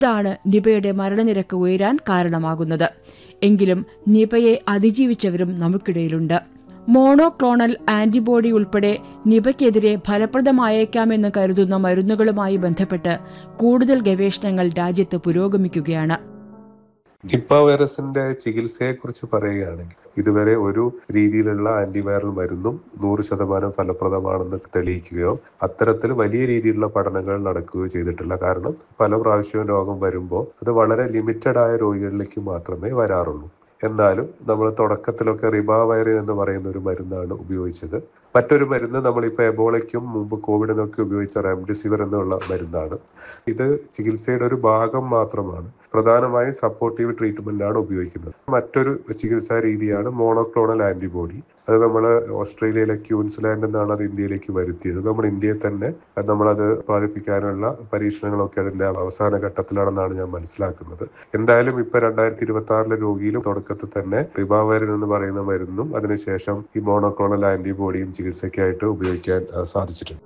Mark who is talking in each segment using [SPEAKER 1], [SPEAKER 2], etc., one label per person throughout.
[SPEAKER 1] ഇതാണ് നിപയുടെ മരണനിരക്ക് ഉയരാൻ കാരണമാകുന്നത് എങ്കിലും നിപയെ അതിജീവിച്ചവരും നമുക്കിടയിലുണ്ട് മോണോക്ലോണൽ ആന്റിബോഡി ഉൾപ്പെടെ നിപയ്ക്കെതിരെ ഫലപ്രദമായേക്കാമെന്ന് കരുതുന്ന മരുന്നുകളുമായി ബന്ധപ്പെട്ട് കൂടുതൽ ഗവേഷണങ്ങൾ രാജ്യത്ത് പുരോഗമിക്കുകയാണ്
[SPEAKER 2] നിപ്പ വൈറസിന്റെ ചികിത്സയെ കുറിച്ച് പറയുകയാണെങ്കിൽ ഇതുവരെ ഒരു രീതിയിലുള്ള ആന്റിവൈറൽ മരുന്നും നൂറ് ശതമാനം ഫലപ്രദമാണെന്ന് തെളിയിക്കുകയോ അത്തരത്തിൽ വലിയ രീതിയിലുള്ള പഠനങ്ങൾ നടക്കുകയോ ചെയ്തിട്ടില്ല കാരണം പല പ്രാവശ്യവും രോഗം വരുമ്പോൾ അത് വളരെ ലിമിറ്റഡ് ആയ രോഗികളിലേക്ക് മാത്രമേ വരാറുള്ളൂ എന്നാലും നമ്മൾ തുടക്കത്തിലൊക്കെ റിബാവൈറിൻ എന്ന് പറയുന്ന ഒരു മരുന്നാണ് ഉപയോഗിച്ചത് മറ്റൊരു മരുന്ന് നമ്മളിപ്പോൾ എബോളയ്ക്കും മുമ്പ് കോവിഡിനൊക്കെ ഉപയോഗിച്ച റെംഡെസിവിർ എന്നുള്ള മരുന്നാണ് ഇത് ചികിത്സയുടെ ഒരു ഭാഗം മാത്രമാണ് പ്രധാനമായും സപ്പോർട്ടീവ് ട്രീറ്റ്മെന്റ് ആണ് ഉപയോഗിക്കുന്നത് മറ്റൊരു ചികിത്സാ രീതിയാണ് മോണോക്ലോണൽ ആന്റിബോഡി അത് നമ്മൾ ഓസ്ട്രേലിയയിലെ ക്യൂൻസ്ലാൻഡ് എന്നാണ് അത് ഇന്ത്യയിലേക്ക് വരുത്തിയത് നമ്മൾ ഇന്ത്യയിൽ തന്നെ നമ്മളത് ഉത്പാദിപ്പിക്കാനുള്ള പരീക്ഷണങ്ങളൊക്കെ അതിന്റെ അവസാന ഘട്ടത്തിലാണെന്നാണ് ഞാൻ മനസ്സിലാക്കുന്നത് എന്തായാലും ഇപ്പൊ രണ്ടായിരത്തി ഇരുപത്തി ആറിലെ രോഗിയിലും തുടക്കത്തിൽ തന്നെ റിബാവൈറിൻ എന്ന് പറയുന്ന മരുന്നും അതിനുശേഷം ഈ മോണോക്ലോണൽ ആന്റിബോഡിയും ചികിത്സയ്ക്കായിട്ട് ഉപയോഗിക്കാൻ സാധിച്ചിട്ടുണ്ട്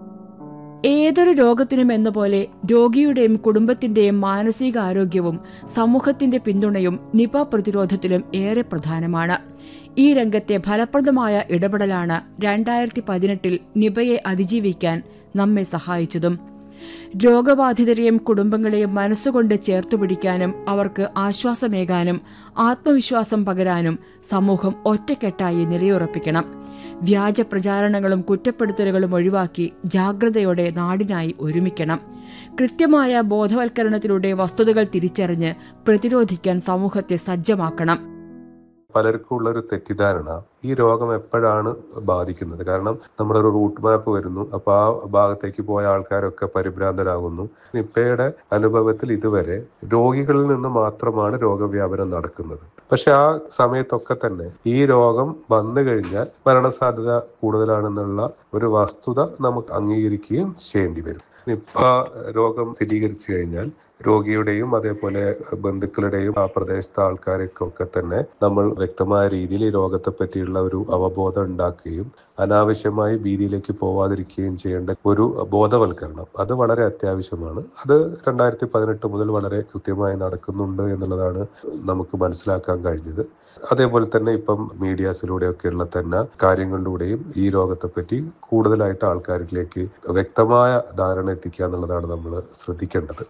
[SPEAKER 1] ഏതൊരു രോഗത്തിനും എന്ന പോലെ രോഗിയുടെയും കുടുംബത്തിന്റെയും മാനസികാരോഗ്യവും സമൂഹത്തിന്റെ പിന്തുണയും നിപ പ്രതിരോധത്തിലും ഏറെ പ്രധാനമാണ് ഈ രംഗത്തെ ഫലപ്രദമായ ഇടപെടലാണ് രണ്ടായിരത്തി പതിനെട്ടിൽ നിപയെ അതിജീവിക്കാൻ നമ്മെ സഹായിച്ചതും രോഗബാധിതരെയും കുടുംബങ്ങളെയും മനസ്സുകൊണ്ട് ചേർത്തുപിടിക്കാനും അവർക്ക് ആശ്വാസമേകാനും ആത്മവിശ്വാസം പകരാനും സമൂഹം ഒറ്റക്കെട്ടായി നിലയുറപ്പിക്കണം വ്യാജ പ്രചാരണങ്ങളും കുറ്റപ്പെടുത്തലുകളും ഒഴിവാക്കി ജാഗ്രതയോടെ നാടിനായി ഒരുമിക്കണം കൃത്യമായ ബോധവൽക്കരണത്തിലൂടെ വസ്തുതകൾ തിരിച്ചറിഞ്ഞ് പ്രതിരോധിക്കാൻ സമൂഹത്തെ സജ്ജമാക്കണം
[SPEAKER 2] പലർക്കും ഉള്ള ഒരു തെറ്റിദ്ധാരണ ഈ രോഗം എപ്പോഴാണ് ബാധിക്കുന്നത് കാരണം നമ്മുടെ ഒരു റൂട്ട് മാപ്പ് വരുന്നു അപ്പൊ ആ ഭാഗത്തേക്ക് പോയ ആൾക്കാരൊക്കെ പരിഭ്രാന്തരാകുന്നു നിപ്പയുടെ അനുഭവത്തിൽ ഇതുവരെ രോഗികളിൽ നിന്ന് മാത്രമാണ് രോഗവ്യാപനം നടക്കുന്നത് പക്ഷെ ആ സമയത്തൊക്കെ തന്നെ ഈ രോഗം വന്നു കഴിഞ്ഞാൽ മരണസാധ്യത കൂടുതലാണെന്നുള്ള ഒരു വസ്തുത നമുക്ക് അംഗീകരിക്കുകയും ചെയ്യേണ്ടി വരും നിപ്പ രോഗം സ്ഥിരീകരിച്ചു കഴിഞ്ഞാൽ രോഗിയുടെയും അതേപോലെ ബന്ധുക്കളുടെയും ആ പ്രദേശത്തെ ആൾക്കാർക്കൊക്കെ തന്നെ നമ്മൾ വ്യക്തമായ രീതിയിൽ ഈ രോഗത്തെ പറ്റിയുള്ള ഒരു അവബോധം ഉണ്ടാക്കുകയും അനാവശ്യമായി ഭീതിയിലേക്ക് പോവാതിരിക്കുകയും ചെയ്യേണ്ട ഒരു ബോധവൽക്കരണം അത് വളരെ അത്യാവശ്യമാണ് അത് രണ്ടായിരത്തി പതിനെട്ട് മുതൽ വളരെ കൃത്യമായി നടക്കുന്നുണ്ട് എന്നുള്ളതാണ് നമുക്ക് മനസ്സിലാക്കാൻ കഴിഞ്ഞത് അതേപോലെ തന്നെ ഇപ്പം മീഡിയാസിലൂടെയൊക്കെയുള്ള തന്നെ കാര്യങ്ങളിലൂടെയും ഈ രോഗത്തെ പറ്റി കൂടുതലായിട്ട് ആൾക്കാരിലേക്ക് വ്യക്തമായ ധാരണ എത്തിക്കുക എന്നുള്ളതാണ് നമ്മൾ ശ്രദ്ധിക്കേണ്ടത്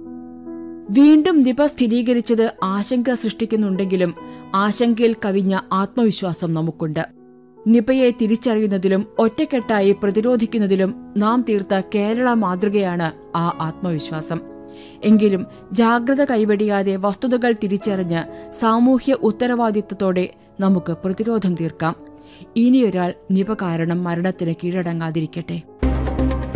[SPEAKER 1] വീണ്ടും നിപ സ്ഥിരീകരിച്ചത് ആശങ്ക സൃഷ്ടിക്കുന്നുണ്ടെങ്കിലും ആശങ്കയിൽ കവിഞ്ഞ ആത്മവിശ്വാസം നമുക്കുണ്ട് നിപയെ തിരിച്ചറിയുന്നതിലും ഒറ്റക്കെട്ടായി പ്രതിരോധിക്കുന്നതിലും നാം തീർത്ത കേരള മാതൃകയാണ് ആ ആത്മവിശ്വാസം എങ്കിലും ജാഗ്രത കൈവെടിയാതെ വസ്തുതകൾ തിരിച്ചറിഞ്ഞ് സാമൂഹ്യ ഉത്തരവാദിത്വത്തോടെ നമുക്ക് പ്രതിരോധം തീർക്കാം ഇനിയൊരാൾ നിപ കാരണം മരണത്തിന് കീഴടങ്ങാതിരിക്കട്ടെ